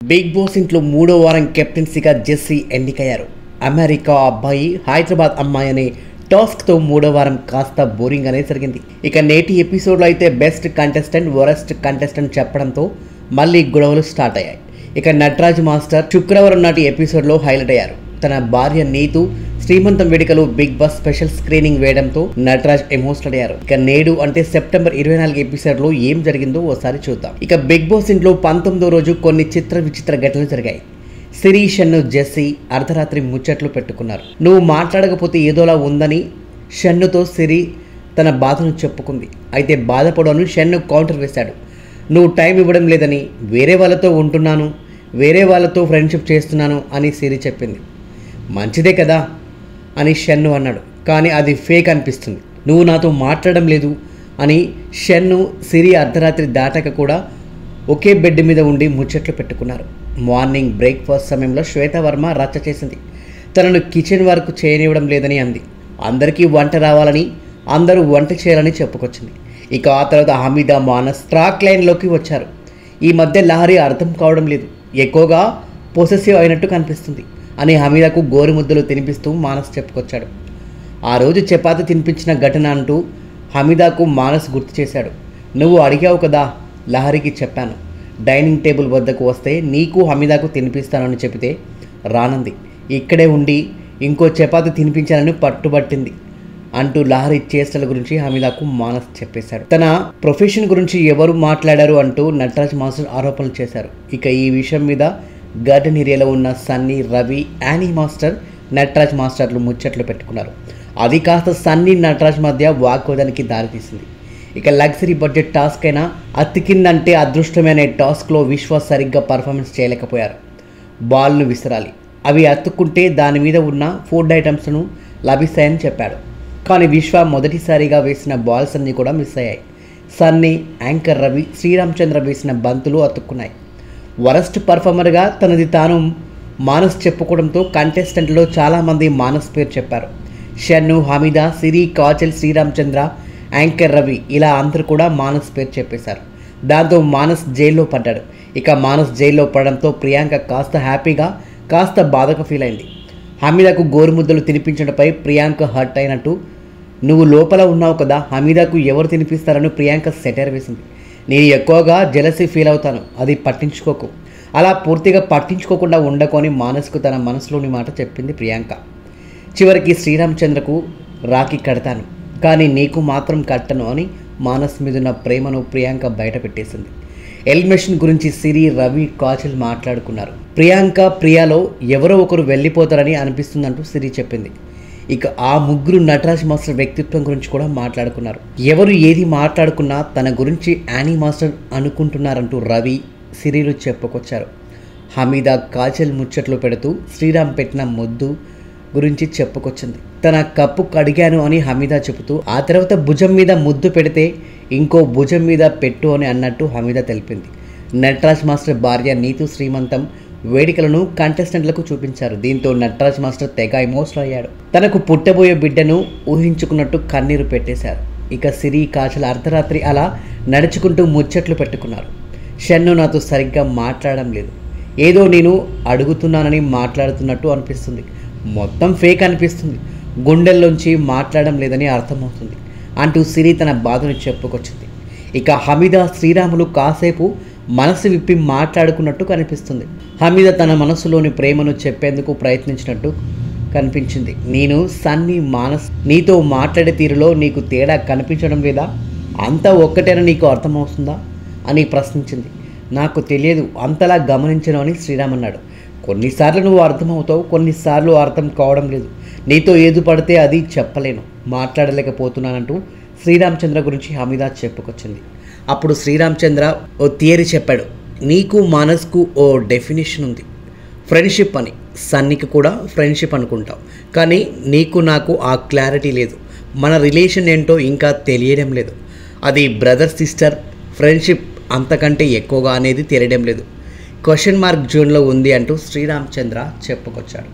big boss ఇంట్లో మూడో వారం కెప్టెన్సీగా జెస్సీ ఎన్నికయ్యారు అమెరికా అబ్బాయి హైదరాబాద్ అమ్మాయి అనే టాస్క్తో మూడో వారం కాస్త బోరింగ్ అనే జరిగింది ఇక నేటి ఎపిసోడ్లో అయితే బెస్ట్ కంటెస్టెంట్ వరస్ట్ కంటెస్టెంట్ చెప్పడంతో మళ్ళీ గొడవలు స్టార్ట్ అయ్యాయి ఇక నటరాజ్ మాస్టర్ శుక్రవారం నాటి ఎపిసోడ్లో హైలైట్ అయ్యారు తన భార్య నీతు శ్రీమంతం వేడుకలు బిగ్ బాస్ స్పెషల్ స్క్రీనింగ్ వేయడంతో నటరాజ్ ఎమోషనల్ అయ్యారు ఇక నేడు అంటే సెప్టెంబర్ ఇరవై నాలుగు ఎపిసోడ్ లో ఏం జరిగిందో ఓసారి చూద్దాం ఇక బిగ్ బాస్ ఇంట్లో పంతొమ్మిదో రోజు కొన్ని చిత్ర విచిత్ర ఘటనలు జరిగాయి శిరీషన్ను జెస్సీ అర్ధరాత్రి ముచ్చట్లు పెట్టుకున్నారు నువ్వు మాట్లాడకపోతే ఏదోలా ఉందని షన్నుతో సిరి తన బాధను చెప్పుకుంది అయితే బాధపడను షన్ను కౌంటర్ వేశాడు నువ్వు టైం ఇవ్వడం లేదని వేరే వాళ్ళతో ఉంటున్నాను వేరే వాళ్ళతో ఫ్రెండ్షిప్ చేస్తున్నాను అని సిరి చెప్పింది మంచిదే కదా అని షన్ను అన్నాడు కానీ అది ఫేక్ అనిపిస్తుంది నువ్వు నాతో మాట్లాడడం లేదు అని షన్ను సిరి అర్ధరాత్రి దాటాక కూడా ఒకే బెడ్ మీద ఉండి ముచ్చట్లు పెట్టుకున్నారు మార్నింగ్ బ్రేక్ఫాస్ట్ సమయంలో శ్వేతవర్మ రచ్చ చేసింది తనను కిచెన్ వరకు చేయనివ్వడం లేదని అంది అందరికీ వంట రావాలని అందరూ వంట చేయాలని చెప్పుకొచ్చింది ఇక ఆ తర్వాత హమీదా మానస్ ట్రాక్ లైన్లోకి వచ్చారు ఈ మధ్య లహరి అర్థం కావడం లేదు ఎక్కువగా పొసెసివ్ అయినట్టు కనిపిస్తుంది అని హమీదాకు గోరుముద్దలు తినిపిస్తూ మానస్ చెప్పుకొచ్చాడు ఆ రోజు చపాతి తినిపించిన ఘటన అంటూ హమీదాకు మానస్ గుర్తు చేశాడు నువ్వు అడిగావు కదా లహరికి చెప్పాను డైనింగ్ టేబుల్ వద్దకు వస్తే నీకు హమీదాకు తినిపిస్తానని చెబితే రానంది ఇక్కడే ఉండి ఇంకో చపాతి తినిపించాలని పట్టుబట్టింది అంటూ లహరి చేష్టల గురించి హమీదాకు మానస్ చెప్పేశాడు తన ప్రొఫెషన్ గురించి ఎవరు మాట్లాడారు అంటూ నటరాజ్ మాస్టర్ ఆరోపణలు చేశారు ఇక ఈ విషయం మీద గార్డెన్ ఏరియాలో ఉన్న సన్నీ రవి యానీ మాస్టర్ నటరాజ్ మాస్టర్లు ముచ్చట్లు పెట్టుకున్నారు అది కాస్త సన్నీ నటరాజ్ మధ్య వాగ్వాదానికి దారితీసింది ఇక లగ్జరీ బడ్జెట్ టాస్క్ అయినా అతికిందంటే అదృష్టమే అనే టాస్క్లో విశ్వ సరిగ్గా పర్ఫార్మెన్స్ చేయలేకపోయారు బాల్ను విసరాలి అవి అతుక్కుంటే దాని మీద ఉన్న ఫుడ్ ఐటమ్స్ను లభిస్తాయని చెప్పాడు కానీ విశ్వ మొదటిసారిగా వేసిన బాల్స్ అన్నీ కూడా మిస్ అయ్యాయి సన్నీ యాంకర్ రవి శ్రీరామచంద్ర వేసిన బంతులు అతుక్కున్నాయి వరస్ట్ పర్ఫార్మర్గా తనది తాను మానస్ చెప్పుకోవడంతో కంటెస్టెంట్లో చాలామంది మానస్ పేరు చెప్పారు షన్ను హమీదా సిరి కాచల్ శ్రీరామచంద్ర యాంకర్ రవి ఇలా అందరూ కూడా మానస్ పేరు చెప్పేశారు దాంతో మానస్ జైల్లో పడ్డాడు ఇక మానస్ జైల్లో పడడంతో ప్రియాంక కాస్త హ్యాపీగా కాస్త బాధగా ఫీల్ అయింది హమీదాకు గోరుముద్దలు తినిపించడంపై ప్రియాంక హర్ట్ అయినట్టు నువ్వు లోపల ఉన్నావు కదా హమీదాకు ఎవరు తినిపిస్తారని ప్రియాంక సెటర్ వేసింది నేను ఎక్కువగా జలసి ఫీల్ అవుతాను అది పట్టించుకోకు అలా పూర్తిగా పట్టించుకోకుండా ఉండకొని మానస్కు తన మనసులోని మాట చెప్పింది ప్రియాంక చివరికి శ్రీరామచంద్రకు రాఖీ కడతాను కానీ నీకు మాత్రం కట్టను అని మానస్ మీదున్న ప్రేమను ప్రియాంక బయట పెట్టేసింది ఎలిమినేషన్ గురించి సిరి రవి కాచల్ మాట్లాడుకున్నారు ప్రియాంక ప్రియాలో ఎవరో ఒకరు వెళ్ళిపోతారని అనిపిస్తుందంటూ సిరి చెప్పింది ఇక ఆ ముగ్గురు నటరాజ్ మాస్టర్ వ్యక్తిత్వం గురించి కూడా మాట్లాడుకున్నారు ఎవరు ఏది మాట్లాడుకున్నా తన గురించి యానీ మాస్టర్ అనుకుంటున్నారంటూ రవి సిరిలు చెప్పుకొచ్చారు హమీదా కాజల్ ముచ్చట్లు పెడుతూ శ్రీరామ్ పెట్టిన ముద్దు గురించి చెప్పుకొచ్చింది తన కప్పు కడిగాను అని హమీదా చెబుతూ ఆ తర్వాత భుజం మీద ముద్దు పెడితే ఇంకో భుజం మీద పెట్టు అని అన్నట్టు హమీదా తెలిపింది నటరాజ్ మాస్టర్ భార్య నీతు శ్రీమంతం వేడుకలను కంటెస్టెంట్లకు చూపించారు దీంతో నటరాజ్ మాస్టర్ తెగ ఎమోషనల్ అయ్యాడు తనకు పుట్టబోయే బిడ్డను ఊహించుకున్నట్టు కన్నీరు పెట్టేశారు ఇక సిరి కాచల అర్ధరాత్రి అలా నడుచుకుంటూ ముచ్చట్లు పెట్టుకున్నారు షన్ను నాతో సరిగ్గా మాట్లాడడం లేదు ఏదో నేను అడుగుతున్నానని మాట్లాడుతున్నట్టు అనిపిస్తుంది మొత్తం ఫేక్ అనిపిస్తుంది గుండెల్లోంచి మాట్లాడడం లేదని అర్థమవుతుంది అంటూ సిరి తన బాధను చెప్పుకొచ్చింది ఇక హమీదా శ్రీరాములు కాసేపు మనసు విప్పి మాట్లాడుకున్నట్టు కనిపిస్తుంది హమీద తన మనసులోని ప్రేమను చెప్పేందుకు ప్రయత్నించినట్టు కనిపించింది నేను సన్ని మానస్ నీతో మాట్లాడే తీరులో నీకు తేడా కనిపించడం లేదా అంతా ఒక్కటేనా నీకు అర్థమవుతుందా అని ప్రశ్నించింది నాకు తెలియదు అంతలా గమనించను అని శ్రీరామ్ అన్నాడు కొన్నిసార్లు నువ్వు అర్థమవుతావు కొన్నిసార్లు అర్థం కావడం లేదు నీతో ఏది పడితే అది చెప్పలేను మాట్లాడలేకపోతున్నానంటూ శ్రీరామచంద్ర గురించి హమీదా చెప్పుకొచ్చింది అప్పుడు శ్రీరామచంద్ర ఓ థియరీ చెప్పాడు నీకు మానస్కు ఓ డెఫినేషన్ ఉంది ఫ్రెండ్షిప్ అని సన్నికి కూడా ఫ్రెండ్షిప్ అనుకుంటావు కానీ నీకు నాకు ఆ క్లారిటీ లేదు మన రిలేషన్ ఏంటో ఇంకా తెలియడం లేదు అది బ్రదర్ సిస్టర్ ఫ్రెండ్షిప్ అంతకంటే ఎక్కువగా అనేది తెలియడం లేదు క్వశ్చన్ మార్క్ జోన్లో ఉంది అంటూ శ్రీరామచంద్ర చెప్పుకొచ్చాడు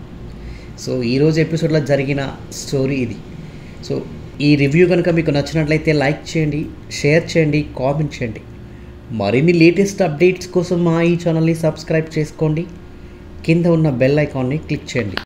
సో ఈరోజు ఎపిసోడ్లో జరిగిన స్టోరీ ఇది సో ఈ రివ్యూ కనుక మీకు నచ్చినట్లయితే లైక్ చేయండి షేర్ చేయండి కామెంట్ చేయండి మరిన్ని లేటెస్ట్ అప్డేట్స్ కోసం మా ఈ ఛానల్ని సబ్స్క్రైబ్ చేసుకోండి కింద ఉన్న బెల్ ఐకాన్ని క్లిక్ చేయండి